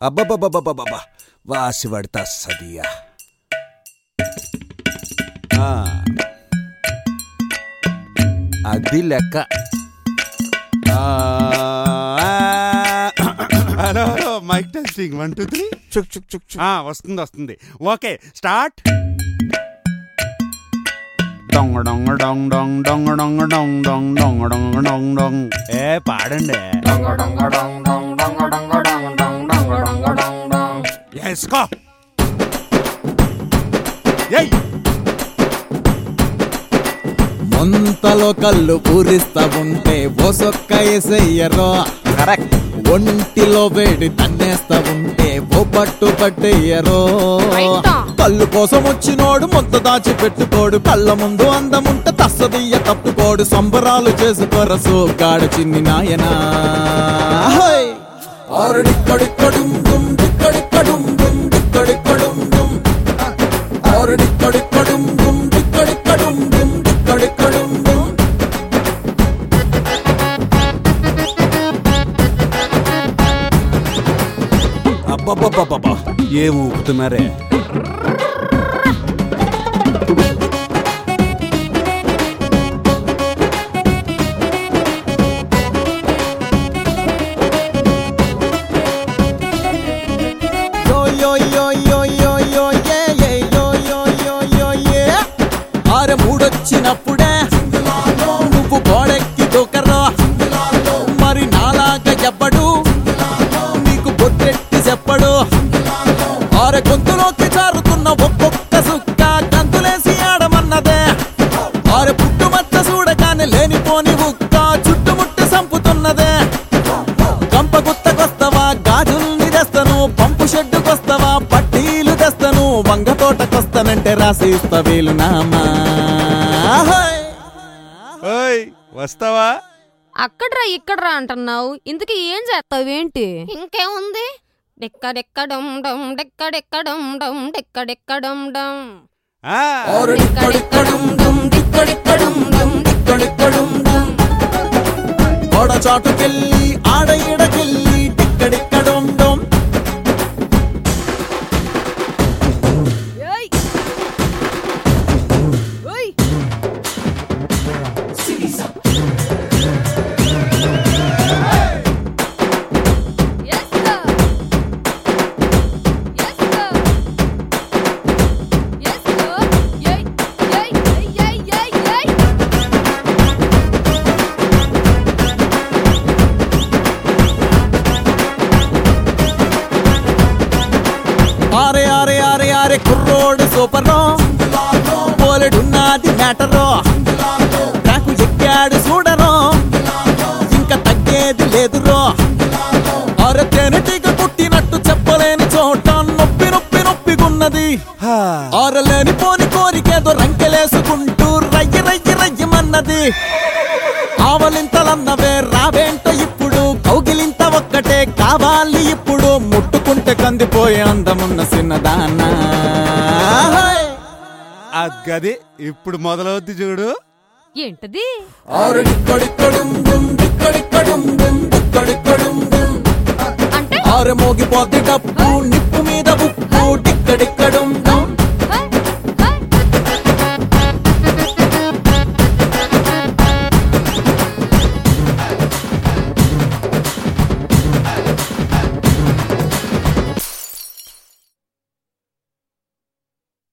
అబ్బబ్బబ్బబ్బబ్బబ్బా వాసి పడతా సదియా ఆ. అది లెక్క ఆ, hello hello mic testing one two three చుక్ చుక్ చుక్ చుక్. వస్తుంది వస్తుంది ఓకే స్టార్ట్ డొంగ డొంగ డొంగ డొంగ డొంగ డొంగ డొంగ డొంగ డొంగ డొంగ డొంగ డొంగ ఏ పాడండి వేసుకో ఏయ్ ముంతలో కళ్ళు పూరిస్తా ఉంటే ఓసొక్క ఎసయ్యరో కరెక్ట్ ఒంటిలో వేడి తన్నేస్తా ఉంటే ఓ పట్టు పట్టేయరో రైటా. కళ్ళు కోసం వచ్చినోడు మొత్త దాచి పెట్టుకోడు కళ్ళ ముందు అందముంట తస్సదియ్య తప్పుకోడు సంబరాలు చేసుకోరసు గాడు చిన్ని నాయనా హై! ఆరుడిక్కడిక్కడుం డుం, డిక్కడిక్కడుం డుం, డిక్కడిక్కడుం డుం. ఆరుడిక్కడిక్కడుం డుం, డిక్కడిక్కడుం డుం, డిక్కడిక్కడుం డుం. అబ్బబ్బబ్బబ్బబ్బా ఏం ఊపుతున్నారే Yo yo yo yo yo yo yeah yeah yo yo yo yo yeah ఆరు మూడొచ్చినప్పుడే నువ్వు గోడెక్కి దూకరా మరి నాలాగా చెప్పడు నీకు బొట్టెట్టి చెప్పడు ఆరు గొంతులోకి జారుతున్న ఒక్కొక్క సుక్క గంతులేసి ఆడమన్నదే ఆరు పుట్టుమచ్చ చూడగానే లేనిపోని ఉక్క చుట్టుముట్టు సంపుతున్నదే కంప గుత్తకొస్తావా గాజుల్ని తెస్తాను పంపు షెడ్డుకొస్తావా పట్టీలు తెస్తాను వంగ తోటకొస్తానంటే రాసి ఇస్తా వీలు నామా హై! ఓయ్ వస్తావా అక్కడ్రా ఇక్కడ్రా అంటున్నావు ఇంతకీ ఏం చేస్తావేంటి ఇంకేముంది డెక్కడెక్కడం డమ్ డెక్కడెక్కడం డమ్ డెక్కడెక్కడం డమ్ ఆ, డెక్కడెక్కడం డమ్ డెక్కడెక్కడం డమ్ డెక్కడెక్కడం డమ్ గోడ చాటుకెళ్ళి ఆడ ఈడకెళ్ళి టిక్కడిక్కడం డొం. ఏయ్ ఓయ్ Yes, sir. Yes, sir. Yes, sir. Yay, yay, yay, yay, yay, yay. ఆరే ఆరే ఆరే ఆరే కుర్రోడు సూపరో పోలెడున్నది మ్యాటరో నాకు ఎక్కాడు చూడరో ఇంకా తగ్గేది లేదురో అరే తేనెటీగ పుట్టినట్టు చెప్పలేని చోట నొప్పి నొప్పి నొప్పిగున్నది ఆరలేని పోని కోరికేదో రంకెలేసుకుంటూ రయ్య రయ్య రయ్యమన్నది ఆవలింతలన్నవే రావేంట ఇప్పుడు కౌగిలింత ఒక్కటే కావాలి ఇప్పుడు ముట్టుకుంటే కందిపోయే అందమున్న చిన్నదానా హై! ఆ గది ఇప్పుడు మొదలవుద్ది చూడు ఏంటది ఆరుడిక్కడిక్కడుం డుం, డిక్కడిక్కడుం డుం, డిక్కడిక్కడుం డుం. అంటే ఆరు మోగిపోతే డప్పు నిప్పు మీద ఉప్పు డిక్కడిక్కడుం